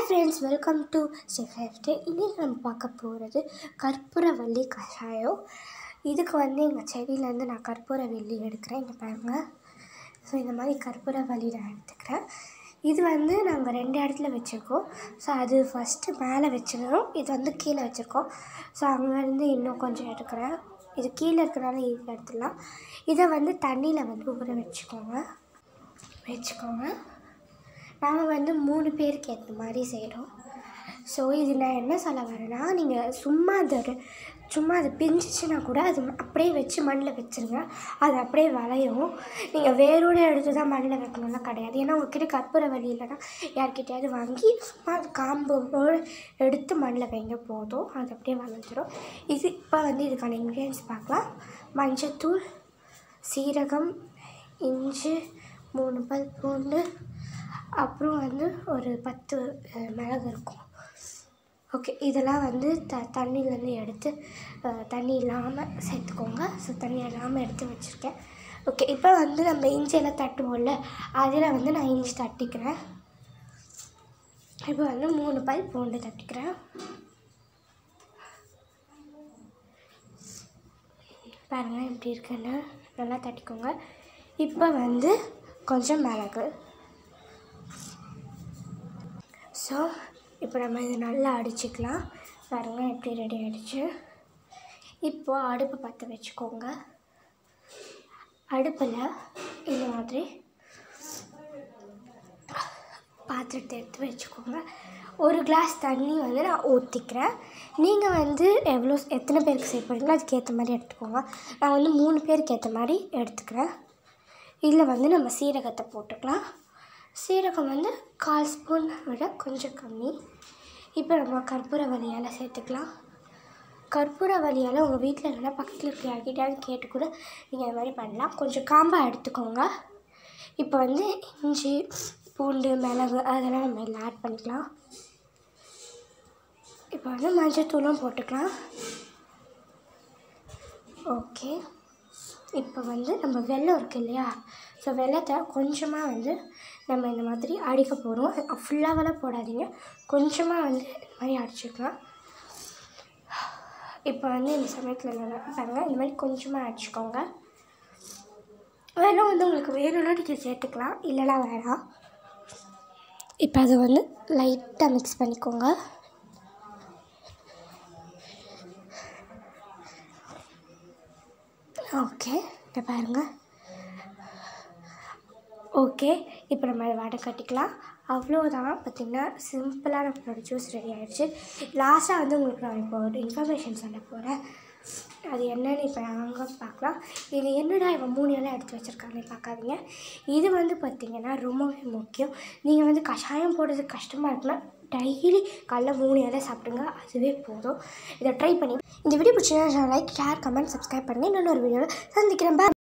Friends welcome to stay இன்றைக்கி நம்ம பார்க்க போகிறது கற்பூரவள்ளி கஷாயம் இதுக்கு வந்து எங்கள் செடியிலேருந்து நான் கற்பூரவள்ளி எடுக்கிறேன் இங்கே பாருங்கள் ஸோ இந்த மாதிரி கற்பூரவள்ளி நான் எடுத்துக்கிறேன் இது வந்து நாங்கள் ரெண்டு இடத்துல வச்சுருக்கோம் ஸோ அது ஃபஸ்ட்டு மேலே வச்சுக்கிறோம் இது வந்து கீழே வச்சுருக்கோம் ஸோ அங்கேருந்து இன்னும் கொஞ்சம் எடுக்கிறேன் இது கீழே இருக்கிறனால ஈஸியாக எடுத்துடலாம் இதை வந்து தண்ணியில் வந்து ஊற வச்சுக்கோங்க வச்சுக்கோங்க நாங்கள் வந்து மூணு பேருக்கு ஏற்ற மாதிரி செய்கிறோம் ஸோ இது நான் என்ன சொல்ல வரேன்னா நீங்கள் சும்மா அது ஒரு சும்மா அது பிஞ்சிச்சுன்னா கூட அது அப்படியே வச்சு மண்ணில் வச்சுருங்க அது அப்படியே வளையும் நீங்கள் வேரோடு எடுத்து தான் மண்ணில் வைக்கணும்லாம் கிடையாது ஏன்னா உங்ககிட்ட கற்பூர வழி இல்லைன்னா யார்கிட்டயாவது வாங்கி சும்மா அது காம்போடு எடுத்து மண்ணில் வைங்க போதும் அது அப்படியே வளர்ந்துடும் இது இப்போ வந்து இதுக்கான இன்க்ரீடியன்ஸ் பார்க்கலாம் மஞ்சத்தூள் சீரகம் இஞ்சி மூணு பல் பூண்டு அப்புறம் வந்து ஒரு பத்து அஹ், மிளகு இருக்கும் ஓகே இதெல்லாம் வந்து த தண்ணியிலேருந்து எடுத்து அஹ், தண்ணி இல்லாமல் சேர்த்துக்கோங்க ஸோ தண்ணி இல்லாமல் எடுத்து வச்சுருக்கேன் ஓகே இப்போ வந்து நம்ம இஞ்சியெல்லாம் தட்டுவோம்ல அதில் வந்து நான் இஞ்சி தட்டிக்கிறேன் இப்போ வந்து மூணு பல் பூண்டு தட்டிக்கிறேன் பாருங்கள் எப்படி இருக்குன்னு நல்லா தட்டிக்கோங்க இப்போ வந்து கொஞ்சம் மிளகு ஸோ இப்போ நம்ம இது நல்லா அடிச்சுக்கலாம் பாருங்க எப்படி ரெடி ஆகிடுச்சு இப்போது அடுப்பு பற்ற வச்சுக்கோங்க அடுப்பில் இந்த மாதிரி பாத்திரத்தை எடுத்து வச்சுக்கோங்க ஒரு கிளாஸ் தண்ணி வந்து நான் ஊற்றிக்கிறேன் நீங்கள் வந்து எவ்வளோ எத்தனை பேருக்கு செய்ய போகிறீங்களோ அதுக்கேற்ற மாதிரி எடுத்துக்கோங்க நான் வந்து மூணு பேருக்கு ஏற்ற மாதிரி எடுத்துக்கிறேன் இதில் வந்து நம்ம சீரகத்தை போட்டுக்கலாம் சீரகம் வந்து கால் ஸ்பூன் விட கொஞ்சம் கம்மி இப்போ நம்ம கற்பூர வலியால் சேர்த்துக்கலாம் கற்பூர வலியால் உங்கள் வீட்டில் இல்லைன்னா பக்கத்தில் இருக்க யார்கிட்டயாவது கேட்டு கூட நீங்கள் அது மாதிரி பண்ணலாம் கொஞ்சம் காம்பாக எடுத்துக்கோங்க இப்போ வந்து இஞ்சி பூண்டு மிளகு அதெல்லாம் நம்ம இதில் ஆட் பண்ணிக்கலாம் இப்போ வந்து மஞ்சத்தூளும் போட்டுக்கலாம் ஓகே இப்போ வந்து நம்ம வெல்லம் இருக்கு இல்லையா ஸோ வெல்லத்தை கொஞ்சமாக வந்து நம்ம இந்த மாதிரி அடிக்க போகிறோம் ஃபுல்லாகலாம் போடாதீங்க கொஞ்சமாக வந்து இந்த மாதிரி அடிச்சுக்கலாம் இப்போ வந்து இந்த சமயத்தில் நல்லா பாருங்கள் இந்த மாதிரி கொஞ்சமாக அடிச்சுக்கோங்க வெல்லம் வந்து உங்களுக்கு வேணும்னா நீங்கள் சேர்த்துக்கலாம் இல்லைனா வேணாம் இப்போ அதை வந்து லைட்டாக மிக்ஸ் பண்ணிக்கோங்க ஓகே இப்போ பாருங்கள் ஓகே இப்போ நம்ம அதை வடை கட்டிக்கலாம் அவ்வளோதான் பார்த்திங்கன்னா சிம்பிளாக நம்மளோட ஜூஸ் ரெடி ஆகிடுச்சு லாஸ்ட்டாக வந்து உங்களுக்கு நான் இப்போ ஒரு இன்ஃபர்மேஷன் சொல்ல போகிறேன் அது என்னன்னு இப்போ நாங்க பார்க்கலாம் இது என்னடா இவன் மூணு இலை எடுத்து வச்சுருக்காங்கன்னு பார்க்காதீங்க இது வந்து பார்த்திங்கன்னா ரொம்பவே முக்கியம் நீங்கள் வந்து கஷாயம் போடுறது கஷ்டமாக இருக்குன்னா டெய்லி காலைல மூணு இலை சாப்பிடுங்க அதுவே போதும் இதை ட்ரை பண்ணி இந்த வீடியோ பிடிச்சிங்கன்னா லைக் ஷேர் கமெண்ட் சப்ஸ்கிரைப் பண்ணுங்கள் இன்னொரு வீடியோவில் சந்திக்கிறேன் Bye.